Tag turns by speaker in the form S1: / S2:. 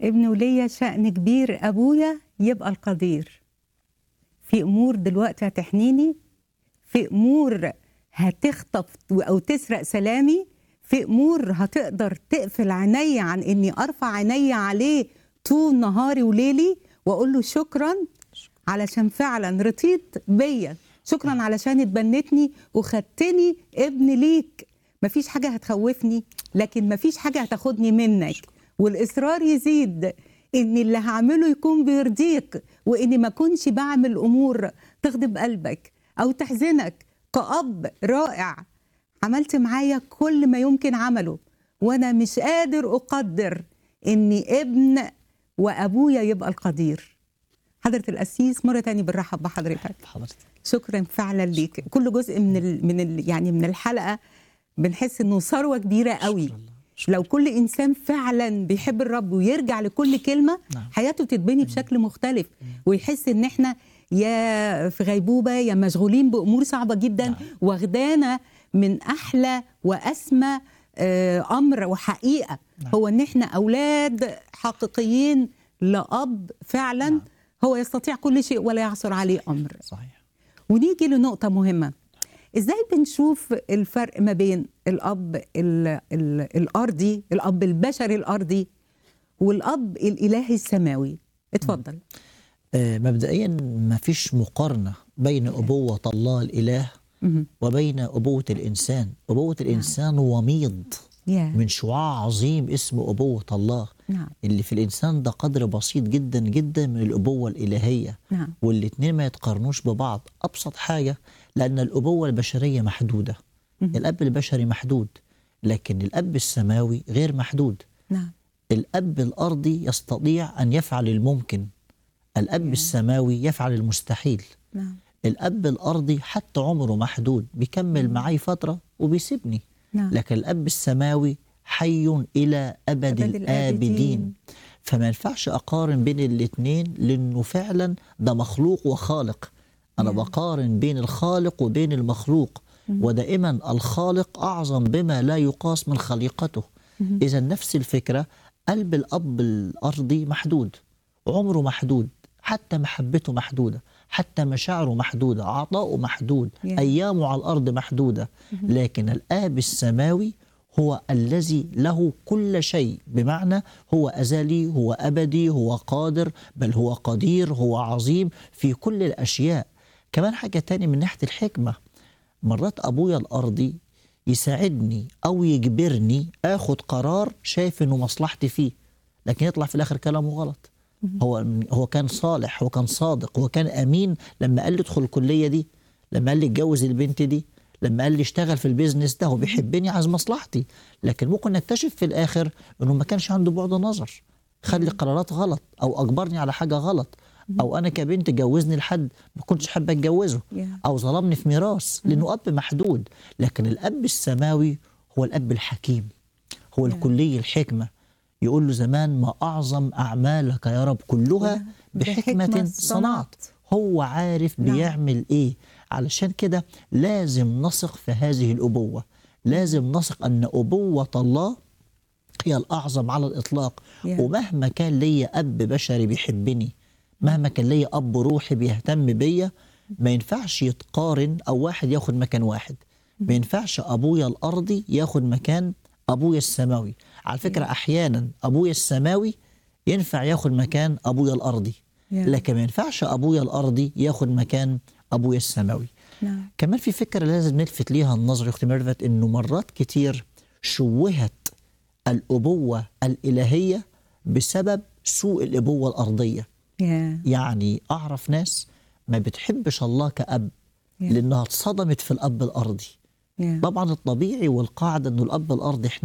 S1: ابن وليا شأن كبير أبويا يبقى القدير في أمور دلوقتي هتحنيني في أمور هتخطف أو تسرق سلامي في أمور هتقدر تقفل عيني عن إني أرفع عيني عليه طول نهاري وليلي وأقول له شكرا علشان فعلا رضيت بيا شكرا علشان اتبنتني وخدتني ابن ليك مفيش حاجة هتخوفني لكن مفيش حاجة هتاخدني منك والإصرار يزيد إن اللي هعمله يكون بيرضيك وإني ما كنش بعمل أمور تغضب قلبك أو تحزنك كأب رائع عملت معايا كل ما يمكن عمله وأنا مش قادر أقدر إني ابن وأبويا يبقى القدير حضرة القسيس مرة تانية بنرحب بحضرتك
S2: حضرتك
S1: شكرا فعلا ليك كل جزء من ال من ال يعني من الحلقه بنحس انه ثروه كبيره قوي
S2: شكراً الله. شكراً.
S1: لو كل انسان فعلا بيحب الرب ويرجع لكل كلمه
S2: نعم.
S1: حياته تتبني بشكل مختلف ويحس ان احنا يا في غيبوبه يا مشغولين بامور صعبه جدا
S2: نعم.
S1: واخدانا من احلى واسمى آه، امر وحقيقه
S2: نعم.
S1: هو ان احنا اولاد حقيقيين لاب فعلا
S2: نعم.
S1: هو يستطيع كل شيء ولا يعثر عليه امر
S2: صحيح
S1: ونيجي لنقطة مهمة ازاي بنشوف الفرق ما بين الاب ال ال الارضي الاب البشري الارضي والاب الالهي السماوي اتفضل
S2: آه، مبدئيا ما فيش مقارنة بين أبوة الله الإله
S1: مهم.
S2: وبين أبوة الإنسان أبوة الإنسان وميض
S1: يا
S2: من شعاع عظيم اسمه أبوة الله
S1: نعم
S2: اللي في الإنسان ده قدر بسيط جدا جدا من الأبوة الإلهية
S1: نعم
S2: والاتنين ما يتقارنوش ببعض أبسط حاجة لأن الأبوة البشرية محدودة
S1: مهم.
S2: الأب البشري محدود لكن الأب السماوي غير محدود
S1: نعم
S2: الأب الأرضي يستطيع أن يفعل الممكن الأب السماوي يفعل المستحيل
S1: نعم
S2: الأب الأرضي حتى عمره محدود بيكمل معي فترة وبيسيبني
S1: نعم
S2: لكن الأب السماوي حي إلى أبد,
S1: أبد
S2: الآبدين
S1: الآبدين.
S2: فما ينفعش أقارن بين الاتنين لأنه فعلا ده مخلوق وخالق أنا
S1: نعم.
S2: بقارن بين الخالق وبين المخلوق ودائما الخالق أعظم بما لا يقاس من خليقته إذا نفس الفكرة قلب الأب الأرضي محدود عمره محدود حتى محبته محدودة حتى مشاعره محدودة عطاؤه محدود
S1: Yeah.
S2: أيامه على الأرض محدودة لكن الآب السماوي هو الذي له كل شيء بمعنى هو أزلي هو أبدي هو قادر بل هو قدير هو عظيم في كل الأشياء كمان حاجة تاني من ناحية الحكمة مرات أبويا الأرضي يساعدني أو يجبرني آخد قرار شايف إنه مصلحتي فيه لكن يطلع في الآخر كلامه غلط هو هو كان صالح هو كان صادق هو كان أمين لما قال لي ادخل الكلية دي لما قال لي اتجوز البنت دي لما قال لي اشتغل في البيزنس ده هو بيحبني عايز مصلحتي لكن ممكن نكتشف في الآخر إنه ما كانش عنده بعد نظر خد لي قرارات غلط أو أجبرني على حاجة غلط أو أنا كبنت جوزني لحد ما كنتش حابة أتجوزه
S1: Yeah.
S2: او ظلمني في ميراث لانه اب محدود لكن الاب السماوي هو الاب الحكيم هو
S1: Yeah.
S2: الكلي الحكمه يقول له زمان ما اعظم اعمالك يا رب كلها
S1: بحكمة
S2: بحكمه
S1: صنعت.
S2: صنعت هو عارف
S1: نعم.
S2: بيعمل ايه علشان كده لازم نثق في هذه الابوه لازم نثق ان ابوه الله هي الأعظم على الإطلاق
S1: Yeah.
S2: ومهما كان ليا أب بشري بيحبني مهما كان ليا أب روحي بيهتم بيا ما ينفعش يتقارن أو واحد ياخد مكان واحد ما ينفعش أبويا الأرضي ياخد مكان أبويا السماوي على فكرة أحيانا أبويا السماوي ينفع ياخد مكان أبويا الأرضي
S1: Yeah.
S2: لكن ما ينفعش أبويا الأرضي ياخد مكان أبويا السماوي
S1: نعم
S2: كمان في فكرة لازم نلفت ليها النظر يا أختي ميرفت إنه مرات كتير شوهت الأبوة الإلهية بسبب سوء الأبوة الأرضية
S1: يا
S2: يعني أعرف ناس ما بتحبش الله كأب
S1: Yeah.
S2: لأنها اتصدمت في الأب الأرضي
S1: يا
S2: طبعا الطبيعي والقاعدة إنه الأب الأرضي إحنا